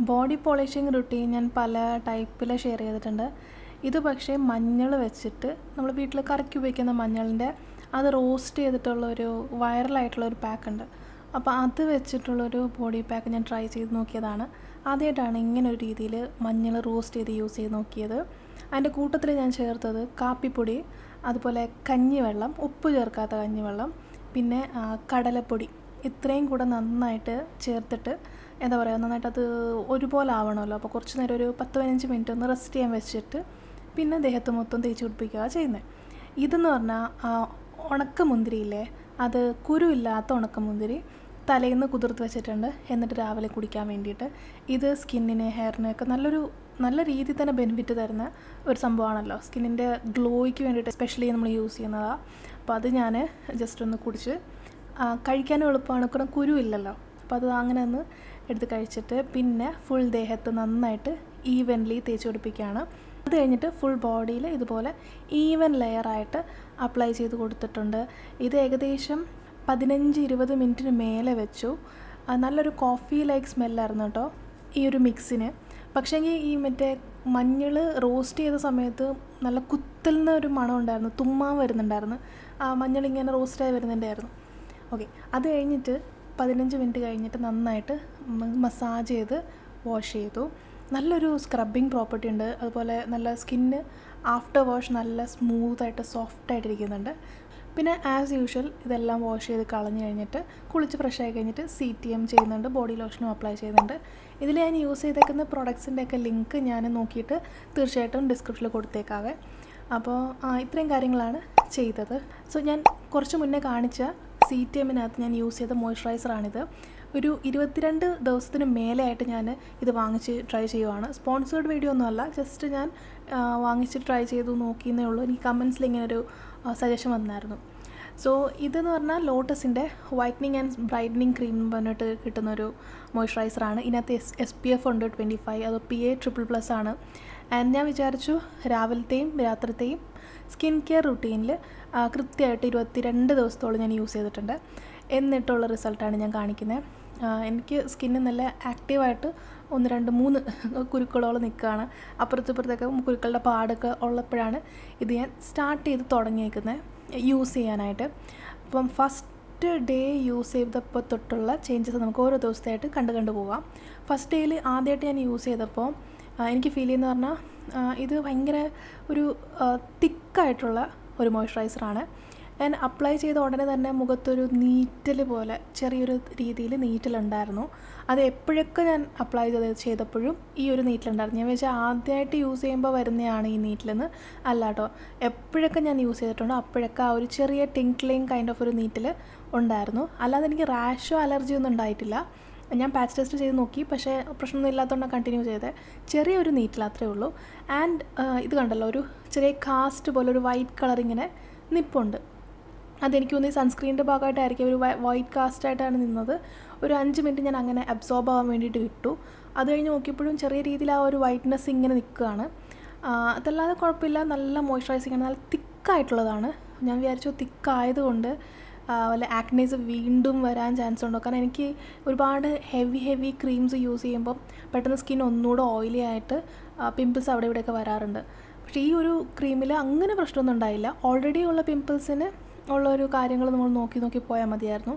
body polishing routine ഞാൻ പല ടൈപ്പിൽ ഷെയർ ചെയ്തിട്ടുണ്ട് ഇത് പക്ഷേ മഞ്ഞൾ വെച്ചിട്ട് നമ്മൾ വീട്ടിൽ കറിക്ക് ഉപയോഗിക്കുന്ന മഞ്ഞളിൻ്റെ അത് റോസ്റ്റ് ചെയ്തിട്ടുള്ള ഒരു വൈറലായിട്ടുള്ള ഒരു പാക്ക് ഉണ്ട് അപ്പോൾ അത് വെച്ചിട്ടുള്ളൊരു ബോഡി പാക്ക് ഞാൻ ട്രൈ ചെയ്ത് നോക്കിയതാണ് ആദ്യമായിട്ടാണ് ഇങ്ങനെ ഒരു രീതിയിൽ മഞ്ഞൾ റോസ്റ്റ് ചെയ്ത് യൂസ് ചെയ്ത് നോക്കിയത് അതിൻ്റെ കൂട്ടത്തിൽ ഞാൻ ചേർത്തത് കാപ്പിപ്പൊടി അതുപോലെ കഞ്ഞിവെള്ളം ഉപ്പ് ചേർക്കാത്ത കഞ്ഞിവെള്ളം പിന്നെ ആ, കടലപ്പൊടി ഇത്രയും കൂടെ നന്നായിട്ട് ചേർത്തിട്ട് എന്താ പറയുക നന്നായിട്ട് അത് ഒരുപോലെ ആവണമല്ലോ അപ്പോൾ കുറച്ച് നേരം ഒരു പത്ത് പതിനഞ്ച് മിനിറ്റ് ഒന്ന് റെസ്റ്റ് ചെയ്യാൻ വെച്ചിട്ട് പിന്നെ ദേഹത്ത് മൊത്തം തേച്ച് പിടിപ്പിക്കുക ചെയ്യുന്നത് ഇതെന്ന് പറഞ്ഞാൽ ആ ഉണക്കമുന്തിരിയില്ലേ അത് കുരുവില്ലാത്ത ഉണക്കമുന്തിരി തലേന്ന് കുതിർത്ത് വെച്ചിട്ടുണ്ട് എന്നിട്ട് രാവിലെ കുടിക്കാൻ വേണ്ടിയിട്ട് ഇത് സ്കിന്നിന് ഹെയറിനൊക്കെ നല്ലൊരു നല്ല രീതിയിൽ തന്നെ ബെനിഫിറ്റ് തരുന്ന ഒരു സംഭവമാണല്ലോ സ്കിന്നിൻ്റെ ഗ്ലോയ്ക്ക് വേണ്ടിയിട്ട് എസ്പെഷ്യലി നമ്മൾ യൂസ് ചെയ്യുന്നതാണ് അപ്പോൾ അത് ഞാൻ ജസ്റ്റ് ഒന്ന് കുടിച്ച് ആ, കഴിക്കാനും എളുപ്പമാണ് കാരണം കുരു ഇല്ലല്ലോ അപ്പോൾ അത് അങ്ങനെ ഒന്ന് എടുത്ത് കഴിച്ചിട്ട് പിന്നെ ഫുൾ ദേഹത്ത് നന്നായിട്ട് ഈവൻലി തേച്ച് പിടിപ്പിക്കുകയാണ് അത് കഴിഞ്ഞിട്ട് ഫുൾ ബോഡിയിൽ ഇതുപോലെ ഈവൻ ലെയറായിട്ട് അപ്ലൈ ചെയ്ത് കൊടുത്തിട്ടുണ്ട് ഇത് ഏകദേശം പതിനഞ്ച് ഇരുപത് മിനിറ്റിന് മേലെ വെച്ചു ആ, നല്ലൊരു കോഫി ലൈക്ക് സ്മെല്ലായിരുന്നു കേട്ടോ ഈ ഒരു മിക്സിന് പക്ഷേങ്കിൽ ഈ മറ്റേ മഞ്ഞൾ റോസ്റ്റ് ചെയ്ത സമയത്ത് നല്ല കുത്തലുന്ന ഒരു മണം ഉണ്ടായിരുന്നു തുമ്മാൻ വരുന്നുണ്ടായിരുന്നു ആ മഞ്ഞൾ ഇങ്ങനെ റോസ്റ്റായി വരുന്നുണ്ടായിരുന്നു ഓക്കെ അത് കഴിഞ്ഞിട്ട് പതിനഞ്ച് മിനിറ്റ് കഴിഞ്ഞിട്ട് നന്നായിട്ട് മസാജ് ചെയ്ത് വാഷ് ചെയ്തു നല്ലൊരു സ്ക്രബിങ് പ്രോപ്പർട്ടി ഉണ്ട് അതുപോലെ നല്ല സ്കിന്ന് ആഫ്റ്റർ വാഷ് നല്ല സ്മൂത്തായിട്ട് സോഫ്റ്റായിട്ടിരിക്കുന്നുണ്ട് പിന്നെ ആസ് യൂഷ്വൽ ഇതെല്ലാം വാഷ് ചെയ്ത് കളഞ്ഞ് കഴിഞ്ഞിട്ട് കുളിച്ച് ഫ്രഷ് ആയി കഴിഞ്ഞിട്ട് സി ടി എം ചെയ്യുന്നുണ്ട് ബോഡി ലോഷനും അപ്ലൈ ചെയ്യുന്നുണ്ട് ഇതിൽ ഞാൻ യൂസ് ചെയ്തേക്കുന്ന പ്രൊഡക്ട്സിൻ്റെയൊക്കെ ലിങ്ക് ഞാൻ നോക്കിയിട്ട് തീർച്ചയായിട്ടും ഡിസ്ക്രിപ്ഷനിൽ കൊടുത്തേക്കാവേ അപ്പോൾ ആ, ഇത്രയും കാര്യങ്ങളാണ് ചെയ്തത് സോ ഞാൻ കുറച്ച് മുന്നേ കാണിച്ച സി ടി എമ്മിനകത്ത് ഞാൻ യൂസ് ചെയ്ത മോയ്സ്ചറൈസറാണിത് ഒരു ഇരുപത്തിരണ്ട് ദിവസത്തിന് മേലെയായിട്ട് ഞാൻ ഇത് വാങ്ങിച്ച് ട്രൈ ചെയ്യുവാണ് സ്പോൺസേർഡ് വീഡിയോ ഒന്നുമല്ല ജസ്റ്റ് ഞാൻ ആ, വാങ്ങിച്ച് ട്രൈ ചെയ്തു നോക്കിയെന്നേ ഉള്ളൂ എനിക്ക് കമൻസിൽ ഇങ്ങനെ ഒരു സജഷൻ വന്നായിരുന്നു സോ ഇതെന്ന് പറഞ്ഞാൽ ലോട്ടസിൻ്റെ വൈറ്റനിങ് ആൻഡ് ബ്രൈറ്റനിങ് ക്രീം എന്ന് പറഞ്ഞിട്ട് കിട്ടുന്ന ഒരു മോയ്സ്ചറൈസറാണ് ഇതിനകത്ത് എസ് എസ് പി എഫ് ഉണ്ട് ട്വൻറ്റി ഫൈവ് അത് പി എ ട്രിപ്പിൾ പ്ലസ് ആണ് ആൻഡ് ഞാൻ വിചാരിച്ചു രാവിലത്തെയും രാത്രിത്തെയും സ്കിൻ കെയർ റുട്ടീനിൽ കൃത്യമായിട്ട് ഇരുപത്തിരണ്ട് ദിവസത്തോളം ഞാൻ യൂസ് ചെയ്തിട്ടുണ്ട് എന്നിട്ടുള്ള റിസൾട്ടാണ് ഞാൻ കാണിക്കുന്നത് എനിക്ക് സ്കിന്ന് നല്ല ആക്റ്റീവായിട്ട് ഒന്ന് രണ്ട് മൂന്ന് കുരുക്കളോളം നിൽക്കുകയാണ് അപ്പുറത്ത് ഇപ്പുറത്തൊക്കെ കുരുക്കളുടെ പാടൊക്കെ ഉള്ളപ്പോഴാണ് ഇത് ഞാൻ സ്റ്റാർട്ട് ചെയ്ത് തുടങ്ങിയേക്കുന്നത് യൂസ് ചെയ്യാനായിട്ട് അപ്പം ഫസ്റ്റ് ഡേ യൂസ് ചെയ്തപ്പോൾ തൊട്ടുള്ള ചേഞ്ചസ് നമുക്ക് ഓരോ ദിവസത്തെയായിട്ട് കണ്ട് കണ്ടു പോകാം ഫസ്റ്റ് ഡേയിൽ ആദ്യമായിട്ട് ഞാൻ യൂസ് ചെയ്തപ്പോൾ ആ, എനിക്ക് ഫീൽ ചെയ്യുന്ന പറഞ്ഞാൽ ആ, ഇത് ഭയങ്കര ഒരു തിക്കായിട്ടുള്ള ഒരു മോയ്സ്ചറൈസറാണ് ഞാൻ അപ്ലൈ ചെയ്ത ഉടനെ തന്നെ മുഖത്തൊരു നീറ്റൽ പോലെ ചെറിയൊരു രീതിയിൽ നീറ്റലുണ്ടായിരുന്നു അത് എപ്പോഴൊക്കെ ഞാൻ അപ്ലൈ ചെയ്ത് ചെയ്തപ്പോഴും ഈ ഒരു നീറ്റലുണ്ടായിരുന്നു ഞാൻ വെച്ചാൽ ആദ്യമായിട്ട് യൂസ് ചെയ്യുമ്പോൾ വരുന്നതാണ് ഈ നീറ്റലെന്ന് അല്ല കേട്ടോ എപ്പോഴൊക്കെ ഞാൻ യൂസ് ചെയ്തിട്ടുണ്ടോ അപ്പോഴൊക്കെ ആ ഒരു ചെറിയ ടിങ്ക്ലിങ് കൈൻഡ് ഓഫ് ഒരു നീറ്റൽ ഉണ്ടായിരുന്നു അല്ലാതെ എനിക്ക് റാഷോ അലർജിയോ ഒന്നും ഉണ്ടായിട്ടില്ല ഞാൻ പാച്ച് ടെസ്റ്റ് ചെയ്ത് നോക്കി പക്ഷേ പ്രശ്നമൊന്നും ഇല്ലാത്തതുകൊണ്ട് കണ്ടിന്യൂ ചെയ്തത് ചെറിയൊരു നീറ്റിൽ അത്രേ ഉള്ളൂ ആൻഡ് ഇത് കണ്ടല്ലോ ഒരു ചെറിയ കാസ്റ്റ് പോലെ ഒരു വൈറ്റ് കളർ ഇങ്ങനെ നിപ്പുണ്ട് അതെനിക്ക് തോന്നി സൺസ്ക്രീനിൻ്റെ ഭാഗമായിട്ടായിരിക്കും ഒരു വൈറ്റ് കാസ്റ്റായിട്ടാണ് നിന്നത് ഒരു അഞ്ച് മിനിറ്റ് ഞാൻ അങ്ങനെ അബ്സോർബ് ആവാൻ വേണ്ടിയിട്ട് വിട്ടു അത് കഴിഞ്ഞ് നോക്കിയപ്പോഴും ചെറിയ രീതിയിൽ ആ ഒരു വൈറ്റ്നെസ് ഇങ്ങനെ നിൽക്കുകയാണ് ആ, അതല്ലാതെ കുഴപ്പമില്ല നല്ല മോയ്സ്ചറൈസിങ് ആണ് നല്ല തിക്കായിട്ടുള്ളതാണ് ഞാൻ വിചാരിച്ചു തിക്കായതുകൊണ്ട് വല്ല ആക്നേസ് വീണ്ടും വരാൻ ചാൻസ് ഉണ്ടോ കാരണം എനിക്ക് ഒരുപാട് ഹെവി ഹെവി ക്രീംസ് യൂസ് ചെയ്യുമ്പം പെട്ടെന്ന് സ്കിൻ ഒന്നുകൂടെ ഓയിലി ആയിട്ട് പിമ്പിൾസ് അവിടെ ഇവിടെയൊക്കെ വരാറുണ്ട് പക്ഷേ ഈ ഒരു ക്രീമിൽ അങ്ങനെ പ്രശ്നമൊന്നും ഉണ്ടായില്ല ഓൾറെഡി ഉള്ള പിമ്പിൾസിന് ഉള്ള ഒരു കാര്യങ്ങൾ നമ്മൾ നോക്കി നോക്കി പോയാൽ മതിയായിരുന്നു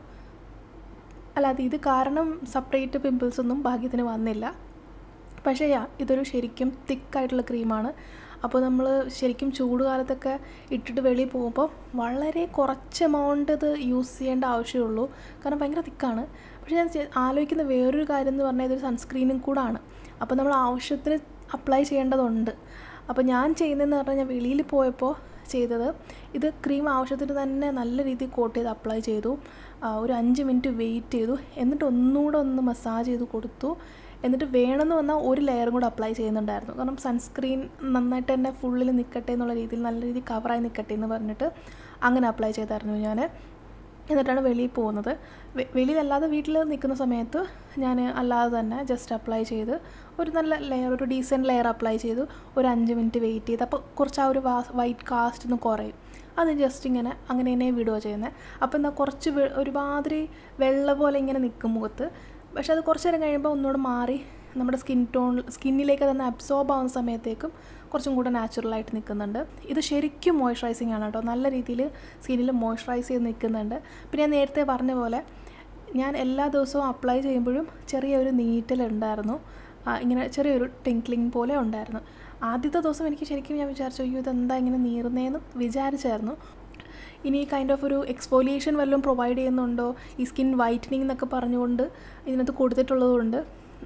അല്ലാതെ ഇത് കാരണം സെപ്പറേറ്റ് പിമ്പിൾസ് ഒന്നും ഭാഗ്യത്തിന് വന്നില്ല പക്ഷേ യാ ഇതൊരു ശരിക്കും തിക്കായിട്ടുള്ള ക്രീമാണ് അപ്പോൾ നമ്മൾ ശരിക്കും ചൂട് കാലത്തൊക്കെ ഇട്ടിട്ട് വെളിയിൽ പോകുമ്പോൾ വളരെ കുറച്ച് എമൗണ്ട് ഇത് യൂസ് ചെയ്യേണ്ട ആവശ്യമുള്ളൂ കാരണം ഭയങ്കര തിക്കാണ് പക്ഷേ ഞാൻ ചെ- ആലോചിക്കുന്ന വേറൊരു കാര്യം എന്ന് പറഞ്ഞാൽ ഇതൊരു സൺസ്ക്രീനും കൂടാണ് അപ്പോൾ നമ്മൾ ആവശ്യത്തിന് അപ്ലൈ ചെയ്യേണ്ടതുണ്ട് അപ്പോൾ ഞാൻ ചെയ്യുന്നതെന്ന് പറഞ്ഞാൽ ഞാൻ വെളിയിൽ പോയപ്പോൾ ചെയ്തത് ഇത് ക്രീം ആവശ്യത്തിന് തന്നെ നല്ല രീതിയിൽ കോട്ട് ചെയ്ത് അപ്ലൈ ചെയ്തു ആ, ഒരു അഞ്ച് മിനിറ്റ് വെയിറ്റ് ചെയ്തു എന്നിട്ട് ഒന്നുകൂടെ ഒന്ന് മസാജ് ചെയ്ത് കൊടുത്തു എന്നിട്ട് വേണമെന്ന് വന്നാൽ ഒരു ലെയറും കൂടെ അപ്ലൈ ചെയ്യുന്നുണ്ടായിരുന്നു കാരണം സൺസ്ക്രീൻ നന്നായിട്ട് തന്നെ ഫുള്ളിൽ നിൽക്കട്ടെ എന്നുള്ള രീതിയിൽ നല്ല രീതിയിൽ കവറായി നിൽക്കട്ടെ എന്ന് പറഞ്ഞിട്ട് അങ്ങനെ അപ്ലൈ ചെയ്തായിരുന്നു ഞാൻ എന്നിട്ടാണ് വെളിയിൽ പോകുന്നത് വെ- വെളിയിലല്ലാതെ വീട്ടിൽ നിൽക്കുന്ന സമയത്ത് ഞാൻ അല്ലാതെ തന്നെ ജസ്റ്റ് അപ്ലൈ ചെയ്ത് ഒരു നല്ല ലെയർ ഒരു ഡീസൻറ്റ് ലെയർ അപ്ലൈ ചെയ്തു ഒരു അഞ്ച് മിനിറ്റ് വെയിറ്റ് ചെയ്ത് അപ്പോൾ കുറച്ച് ആ ഒരു വൈറ്റ് കാസ്റ്റ് ഒന്ന് കുറയും അത് ജസ്റ്റ് ഇങ്ങനെ അങ്ങനെ തന്നെ വിടുക ചെയ്യുന്നത് അപ്പോൾ എന്താ കുറച്ച് വെ- ഒരുമാതിരി വെള്ള പോലെ ഇങ്ങനെ നിൽക്കും മുഖത്ത് പക്ഷെ അത് കുറച്ച് നേരം കഴിയുമ്പോൾ ഒന്നുകൂടെ മാറി നമ്മുടെ സ്കിൻ ടോൺ സ്കിന്നിലേക്ക് തന്നെ അബ്സോർബ് ആവുന്ന സമയത്തേക്കും കുറച്ചും കൂടെ നാച്ചുറലായിട്ട് നിൽക്കുന്നുണ്ട് ഇത് ശരിക്കും മോയ്സ്ചറൈസിങ് ആണ് കേട്ടോ നല്ല രീതിയിൽ സ്കിന്നിൽ മോയ്സ്ചറൈസ് ചെയ്ത് നിൽക്കുന്നുണ്ട് പിന്നെ ഞാൻ നേരത്തെ പറഞ്ഞ പോലെ ഞാൻ എല്ലാ ദിവസവും അപ്ലൈ ചെയ്യുമ്പോഴും ചെറിയൊരു നീറ്റലുണ്ടായിരുന്നു ആ, ഇങ്ങനെ ചെറിയൊരു ടിങ്ക്ലിങ് പോലെ ഉണ്ടായിരുന്നു ആദ്യത്തെ ദിവസം എനിക്ക് ശരിക്കും ഞാൻ വിചാരിച്ചു അയ്യോ ഇതെന്താ ഇങ്ങനെ നീറുന്നതെന്ന് വിചാരിച്ചായിരുന്നു ഇനി കൈൻഡ് ഓഫ് ഒരു എക്സ്ഫോലിയേഷൻ വല്ലതും പ്രൊവൈഡ് ചെയ്യുന്നുണ്ടോ ഈ സ്കിൻ വൈറ്റനിങ് എന്നൊക്കെ പറഞ്ഞുകൊണ്ട് ഇതിനകത്ത് കൊടുത്തിട്ടുള്ളതുകൊണ്ട്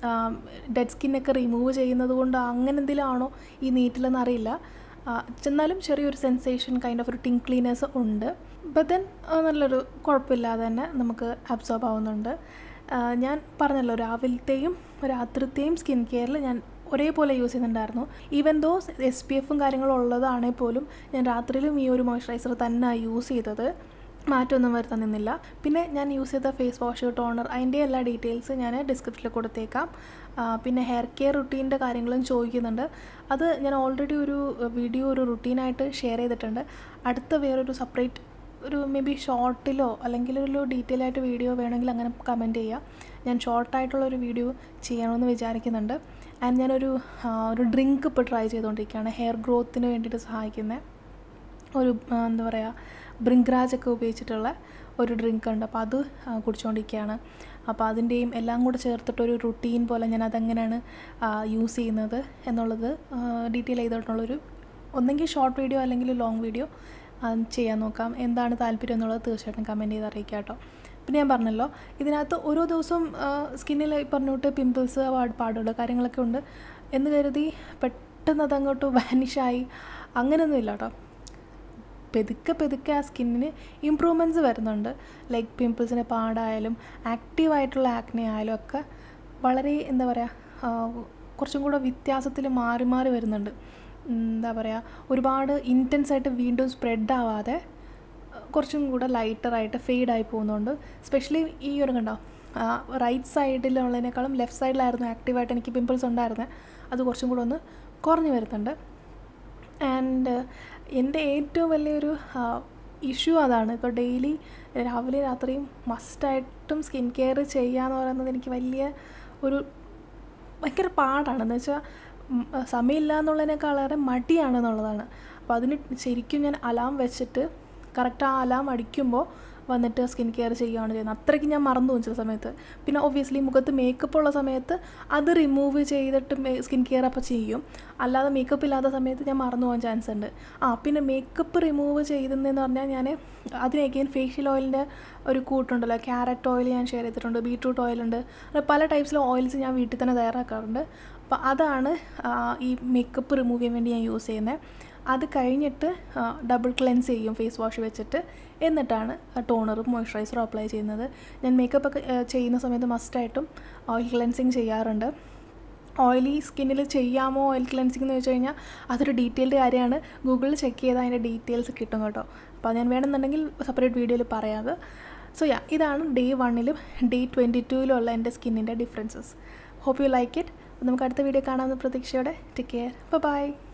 ഡെഡ് സ്കിന്നൊക്കെ റിമൂവ് ചെയ്യുന്നത് കൊണ്ട് അങ്ങനെ എന്തെങ്കിലും ആണോ ഈ നീറ്റിലെന്ന് അറിയില്ല ആ, ചെന്നാലും ചെറിയൊരു സെൻസേഷൻ കൈൻഡ് ഓഫ് ഒരു ടിങ്ക്ലിനെസ് ഉണ്ട് ബട്ട് ദെൻ നല്ലൊരു കുഴപ്പമില്ലാതെ തന്നെ നമുക്ക് അബ്സോർബ് ആവുന്നുണ്ട് ആ, ഞാൻ പറഞ്ഞല്ലോ രാവിലത്തെയും രാത്രിത്തെയും സ്കിൻ കെയറിൽ ഞാൻ ഒരേപോലെ യൂസ് ചെയ്യുന്നുണ്ടായിരുന്നു ഈവൻ ദോ എസ് പി എഫും കാര്യങ്ങളും ഉള്ളതാണെങ്കിൽ പോലും ഞാൻ രാത്രിയിലും ഈ ഒരു മോയ്സ്ചറൈസർ തന്നെ യൂസ് ചെയ്തത് മാറ്റമൊന്നും വരുത്താൻ നിന്നില്ല പിന്നെ ഞാൻ യൂസ് ചെയ്ത ഫേസ് വാഷ് ടോണർ അതിൻ്റെ എല്ലാ ഡീറ്റെയിൽസ് ഞാൻ ഡിസ്ക്രിപ്ഷനിൽ കൊടുത്തേക്കാം ആ, പിന്നെ ഹെയർ കെയർ റുട്ടീൻ്റെ കാര്യങ്ങളും ചോദിക്കുന്നുണ്ട് അത് ഞാൻ ഓൾറെഡി ഒരു വീഡിയോ ഒരു റുട്ടീനായിട്ട് ഷെയർ ചെയ്തിട്ടുണ്ട് അടുത്ത വേറൊരു സെപ്പറേറ്റ് ഒരു മേ ബി ഷോർട്ടിലോ അല്ലെങ്കിൽ ഒരു ഡീറ്റെയിൽ ആയിട്ട് വീഡിയോ വേണമെങ്കിൽ അങ്ങനെ കമൻറ്റ് ചെയ്യുക ഞാൻ ഷോർട്ടായിട്ടുള്ള ഒരു വീഡിയോ ചെയ്യണമെന്ന് വിചാരിക്കുന്നുണ്ട് ആൻഡ് ഞാനൊരു ആ, ഒരു ഡ്രിങ്ക് ഇപ്പോൾ ട്രൈ ചെയ്തുകൊണ്ടിരിക്കുകയാണ് ഹെയർ ഗ്രോത്തിന് വേണ്ടിയിട്ട് സഹായിക്കുന്ന ഒരു ആ, എന്താ പറയുക ബ്രിങ്ക്രാജ് ഒക്കെ ഉപയോഗിച്ചിട്ടുള്ള ഒരു ഡ്രിങ്ക് ഉണ്ട് അപ്പോൾ അത് ആ, കുടിച്ചുകൊണ്ടിരിക്കുകയാണ് അപ്പോൾ അതിൻ്റെയും എല്ലാം കൂടെ ചേർത്തിട്ടൊരു റുട്ടീൻ പോലെ ഞാൻ അതെങ്ങനെയാണ് യൂസ് ചെയ്യുന്നത് എന്നുള്ളത് ഡീറ്റെയിൽ ചെയ്തിട്ടുള്ളൊരു ഒന്നെങ്കിൽ ഷോർട്ട് വീഡിയോ അല്ലെങ്കിൽ ലോങ് വീഡിയോ ചെയ്യാൻ നോക്കാം എന്താണ് താല്പര്യം എന്നുള്ളത് തീർച്ചയായിട്ടും കമൻറ്റ് ചെയ്ത് അറിയിക്കാം കേട്ടോ പിന്നെ ഞാൻ പറഞ്ഞല്ലോ ഇതിനകത്ത് ഓരോ ദിവസവും സ്കിന്നിൽ പറഞ്ഞോട്ട് പിമ്പിൾസ് പാടുകൾ കാര്യങ്ങളൊക്കെ ഉണ്ട് എന്ന് കരുതി പെട്ടെന്ന് അതങ്ങോട്ട് വാനിഷായി അങ്ങനെയൊന്നും ഇല്ല കേട്ടോ പെതുക്കെ പെതുക്കെ ആ സ്കിന്നിന് ഇമ്പ്രൂവ്മെൻറ്റ്സ് വരുന്നുണ്ട് ലൈക്ക് പിമ്പിൾസിൻ്റെ പാടായാലും ആക്റ്റീവായിട്ടുള്ള ആക്നെ ആയാലും ഒക്കെ വളരെ എന്താ പറയുക കുറച്ചും കൂടെ വ്യത്യാസത്തിൽ മാറി മാറി വരുന്നുണ്ട് ഉം, എന്താ പറയുക ഒരുപാട് ഇൻറ്റൻസ് ആയിട്ട് വീണ്ടും സ്പ്രെഡ് ആവാതെ കുറച്ചും കൂടെ ലൈറ്ററായിട്ട് ഫെയ്ഡായി പോകുന്നുണ്ട് സ്പെഷ്യലി ഈ ഒരു കണ്ടോ റൈറ്റ് സൈഡിലുള്ളതിനേക്കാളും ലെഫ്റ്റ് സൈഡിലായിരുന്നു ആക്റ്റീവായിട്ട് എനിക്ക് പിമ്പിൾസ് ഉണ്ടായിരുന്നത് അത് കുറച്ചും കൂടെ ഒന്ന് കുറഞ്ഞു വരുന്നുണ്ട് ആൻഡ് എൻ്റെ ഏറ്റവും വലിയൊരു ഇഷ്യൂ അതാണ് ഇപ്പോൾ ഡെയിലി രാവിലെ രാത്രിയും മസ്റ്റായിട്ടും സ്കിൻ കെയർ ചെയ്യുക എന്ന് പറയുന്നത് എനിക്ക് വലിയ ഒരു ഭയങ്കര പാടാണ് എന്ന് വെച്ചാൽ സമയമില്ല എന്നുള്ളതിനേക്കാളേറെ മടിയാണെന്നുള്ളതാണ് അപ്പോൾ അതിന് ശരിക്കും ഞാൻ അലാം വെച്ചിട്ട് കറക്റ്റ് ആ അലാം അടിക്കുമ്പോൾ വന്നിട്ട് സ്കിൻ കെയർ ചെയ്യുകയാണ് ചെയ്യുന്നത് അത്രയ്ക്ക് ഞാൻ മറന്നു പോകും ചില സമയത്ത് പിന്നെ ഒബ്വിയസ്ലി മുഖത്ത് മേക്കപ്പ് ഉള്ള സമയത്ത് അത് റിമൂവ് ചെയ്തിട്ട് സ്കിൻ കെയർ അപ്പോൾ ചെയ്യും അല്ലാതെ മേക്കപ്പ് ഇല്ലാത്ത സമയത്ത് ഞാൻ മറന്നു പോകാൻ ചാൻസ് ഉണ്ട് ആ പിന്നെ മേക്കപ്പ് റിമൂവ് ചെയ്തെന്ന് പറഞ്ഞാൽ ഞാൻ അതിന് അഗെയിൻ ഫേഷ്യൽ ഓയിലിൻ്റെ ഒരു കൂട്ടുണ്ടല്ലോ ക്യാരറ്റ് ഓയിൽ ഞാൻ ഷെയർ ചെയ്തിട്ടുണ്ട് ബീട്രൂട്ട് ഓയിലുണ്ട് അങ്ങനെ പല ടൈപ്സിലെ ഓയിൽസ് ഞാൻ വീട്ടിൽ തന്നെ തയ്യാറാക്കാറുണ്ട് അപ്പോൾ അതാണ് ആ, ഈ മേക്കപ്പ് റിമൂവ് ചെയ്യാൻ വേണ്ടി ഞാൻ യൂസ് ചെയ്യുന്നത് അത് കഴിഞ്ഞിട്ട് ഡബിൾ ക്ലെൻസ് ചെയ്യും ഫേസ് വാഷ് വെച്ചിട്ട് എന്നിട്ടാണ് ടോണറും മോയ്സ്ചറൈസറും അപ്ലൈ ചെയ്യുന്നത് ഞാൻ മേക്കപ്പ് ഒക്കെ ആ, ചെയ്യുന്ന സമയത്ത് മസ്റ്റായിട്ടും ഓയിൽ ക്ലെൻസിങ് ചെയ്യാറുണ്ട് ഓയിലി സ്കിന്നിൽ ചെയ്യാമോ ഓയിൽ ക്ലെൻസിങ് എന്ന് വെച്ച് കഴിഞ്ഞാൽ അതൊരു ഡീറ്റെയിൽഡ് കാര്യമാണ് ഗൂഗിളിൽ ചെക്ക് ചെയ്താൽ അതിൻ്റെ ഡീറ്റെയിൽസ് കിട്ടും കേട്ടോ അപ്പോൾ ഞാൻ വേണമെന്നുണ്ടെങ്കിൽ സെപ്പറേറ്റ് വീഡിയോയിൽ പറയാതെ സോ യാ ഇതാണ് ഡേ വണ്ണിലും ഡേ ട്വൻറ്റി ടൂവിലുള്ള എൻ്റെ സ്കിന്നിൻ്റെ differences hope you like it നമുക്ക് അടുത്ത വീഡിയോ കാണാമെന്ന പ്രതീക്ഷയോടെ ടേക്ക് കെയർ ബൈ